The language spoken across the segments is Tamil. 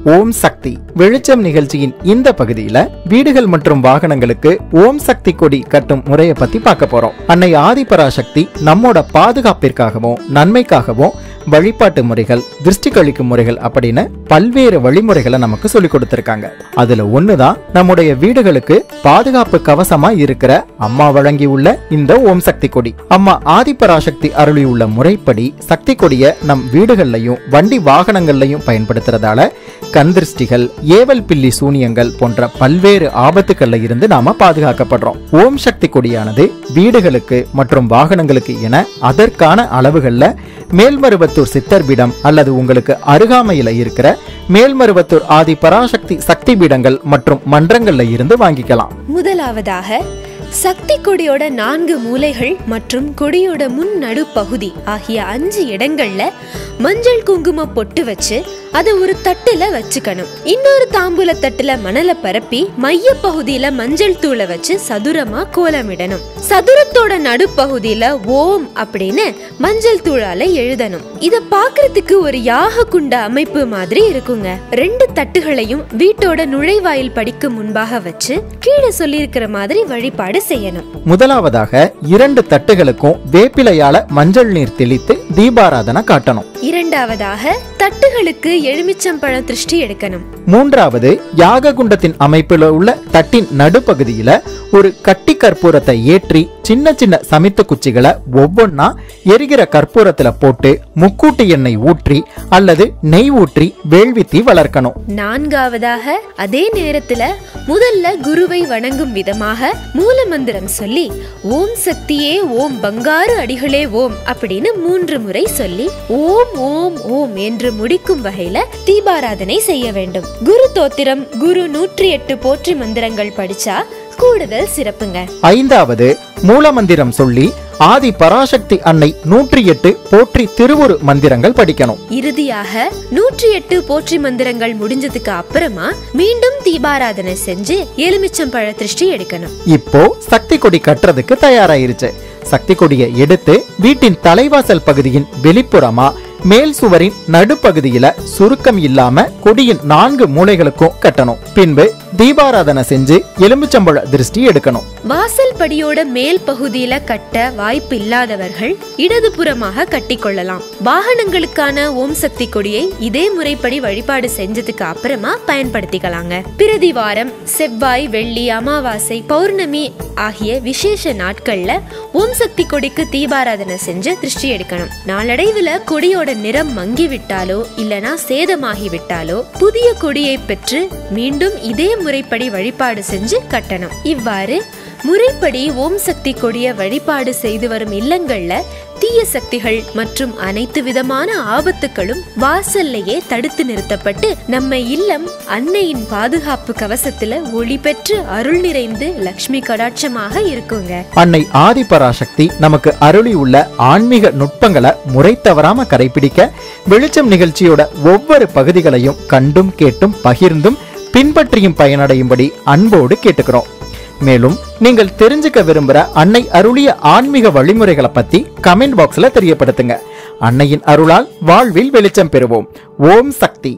ஓம் சக்தி வெளிச்சம் நிகழ்ச்சியின் இந்த பகுதியில வீடுகள் மற்றும் வாகனங்களுக்கு ஓம் சக்தி கொடி கட்டும் முறையை பத்தி பார்க்க போறோம் அன்னை ஆதிபராசக்தி நம்மோட பாதுகாப்பிற்காகவும் நன்மைக்காகவும் வழிபாட்டு முறைகள் திருஷ்டி கழிக்கும் முறைகள் அப்படின்னு பல்வேறு வழிமுறைகளை நமக்கு சொல்லி கொடுத்திருக்காங்க அதுல ஒண்ணுதான் நம்முடைய வீடுகளுக்கு பாதுகாப்பு கவசமா இருக்கிற அம்மா வழங்கி உள்ள இந்த ஓம் சக்தி கொடி அம்மா ஆதிபராசக்தி அருளி உள்ள முறைப்படி சக்தி கொடியை நம் வீடுகள்லையும் வண்டி வாகனங்கள்லையும் பயன்படுத்துறதால கண் திருஷ்டிகள் ஏவல் பில்லி சூனியங்கள் போன்ற பல்வேறு ஆபத்துக்கள்ல இருந்து நாம பாதுகாக்கப்படுறோம் ஓம் சக்தி கொடியானது வீடுகளுக்கு மற்றும் வாகனங்களுக்கு என அதற்கான அளவுகள்ல மேல்மருவத்தூர் சித்தர் பீடம் அல்லது உங்களுக்கு அருகாமையில இருக்கிற மேல்மருவத்தூர் ஆதி பராசக்தி சக்தி பீடங்கள் மற்றும் மன்றங்கள்ல இருந்து வாங்கிக்கலாம் முதலாவதாக சக்தி கொடியோட நான்கு மூலைகள் மற்றும் கொடியோட முன் நடுப்பகுதி ஆகிய அஞ்சு இடங்கள்ல மஞ்சள் குங்கும பொட்டு வச்சு அதை ஒரு தட்டுல வச்சுக்கணும் இன்னொரு தாம்பூல தட்டுல மணலை பரப்பி மைய பகுதியில மஞ்சள் தூளை வச்சு சதுரமா கோலமிடணும் சதுரத்தோட நடுப்பகுதியில ஓம் அப்படின்னு மஞ்சள் தூளால எழுதணும் இத பாக்குறதுக்கு ஒரு யாக குண்ட அமைப்பு மாதிரி இருக்குங்க ரெண்டு தட்டுகளையும் வீட்டோட நுழைவாயில் படிக்கு முன்பாக வச்சு கீழே சொல்லியிருக்கிற மாதிரி வழிபாடு செய்யணும் முதலாவதாக இரண்டு தட்டுகளுக்கும் வேப்பிலையால மஞ்சள் நீர் தெளித்து தீபாராதனை காட்டணும் இரண்டாவதாக தட்டுகளுக்கு எலுமிச்சம்பழம் திருஷ்டி எடுக்கணும் மூன்றாவது யாக குண்டத்தின் அமைப்பில் உள்ள தட்டின் நடுப்பகுதியில ஒரு கட்டி கற்பூரத்தை ஏற்றி சின்ன சின்ன சமித்து குச்சிகளை ஒவ்வொன்னா எரிகிற கற்பூரத்துல போட்டு முக்கூட்டு எண்ணெய் ஊற்றி அல்லது நெய் ஊற்றி வேள்வித்தி வளர்க்கணும் நான்காவதாக அதே நேரத்துல முதல்ல குருவை வணங்கும் விதமாக மூல மந்திரம் சொல்லி ஓம் சக்தியே ஓம் பங்காரு அடிகளே ஓம் அப்படின்னு மூன்று முறை சொல்லி ஓம் ஓம் ஓம் என்று முடிக்கும் வகையில தீபாராதனை செய்ய வேண்டும் குரு தோத்திரம் குரு நூற்றி எட்டு போற்றி மந்திரங்கள் படிச்சா கூடுதல் சிறப்புங்க ஐந்தாவது மூலமந்திரம் சொல்லி ஆதி பராசக்தி அன்னை நூற்றி எட்டு போற்றி திருவுரு மந்திரங்கள் படிக்கணும் இறுதியாக நூற்றி எட்டு போற்றி மந்திரங்கள் முடிஞ்சதுக்கு அப்புறமா மீண்டும் தீபாராதனை செஞ்சு எலுமிச்சம் பழ திருஷ்டி எடுக்கணும் இப்போ சக்தி கொடி கட்டுறதுக்கு தயாராயிருச்சு சக்தி கொடியை எடுத்து வீட்டின் தலைவாசல் பகுதியின் வெளிப்புறமா மேல் சுவரின் நடுப்பகுதியில சுருக்கம் இல்லாம கொடியின் நான்கு மூலைகளுக்கும் கட்டணும் பின்பு தீபாராதனை செஞ்சு எலுமிச்சம்பழ திருஷ்டி எடுக்கணும் வாசல் படியோட மேல் பகுதியில கட்ட வாய்ப்பு இல்லாதவர்கள் இடதுபுறமாக கட்டிக்கொள்ளலாம் வாகனங்களுக்கான ஓம் சக்தி கொடியை இதே முறைப்படி வழிபாடு செஞ்சதுக்கு அப்புறமா பயன்படுத்திக்கலாங்க பிரதி வாரம் செவ்வாய் வெள்ளி அமாவாசை பௌர்ணமி ஆகிய விசேஷ நாட்கள்ல ஓம் சக்தி கொடிக்கு தீபாராதனை செஞ்சு திருஷ்டி எடுக்கணும் நாளடைவுல கொடியோட நிறம் மங்கி விட்டாலோ இல்லனா சேதமாகி விட்டாலோ புதிய கொடியை பெற்று மீண்டும் இதே முறைப்படி வழிபாடு செஞ்சு கட்டணும் இவ்வாறு முறைப்படி ஓம் சக்தி கொடிய வழிபாடு செய்து வரும் இல்லங்கள்ல தீய சக்திகள் மற்றும் அனைத்து விதமான ஆபத்துகளும் வாசல்லையே தடுத்து நிறுத்தப்பட்டு நம்ம இல்லம் அன்னையின் பாதுகாப்பு கவசத்துல ஒளி பெற்று அருள் நிறைந்து லக்ஷ்மி கடாட்சமாக இருக்குங்க அன்னை ஆதிபராசக்தி நமக்கு அருளி உள்ள ஆன்மீக நுட்பங்களை முறை தவறாம கடைபிடிக்க வெளிச்சம் நிகழ்ச்சியோட ஒவ்வொரு பகுதிகளையும் கண்டும் கேட்டும் பகிர்ந்தும் பின்பற்றியும் பயனடையும்படி அன்போடு கேட்டுக்கிறோம் மேலும் நீங்கள் தெரிஞ்சுக்க விரும்புற அன்னை அருளிய ஆன்மீக வழிமுறைகளை பத்தி கமெண்ட் பாக்ஸ்ல தெரியப்படுத்துங்க அன்னையின் அருளால் வாழ்வில் வெளிச்சம் பெறுவோம் ஓம் சக்தி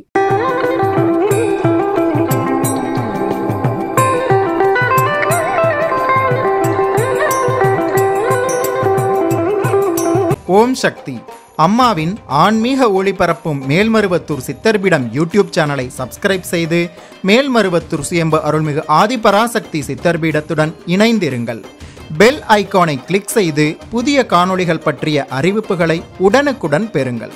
ஓம் சக்தி அம்மாவின் ஆன்மீக ஒளிபரப்பும் மேல்மருவத்தூர் சித்தர்பிடம் யூடியூப் சேனலை சப்ஸ்கிரைப் செய்து மேல்மருவத்தூர் சுயம்பு அருள்மிகு ஆதிபராசக்தி சித்தர்பீடத்துடன் இணைந்திருங்கள் பெல் ஐகானை கிளிக் செய்து புதிய காணொளிகள் பற்றிய அறிவிப்புகளை உடனுக்குடன் பெறுங்கள்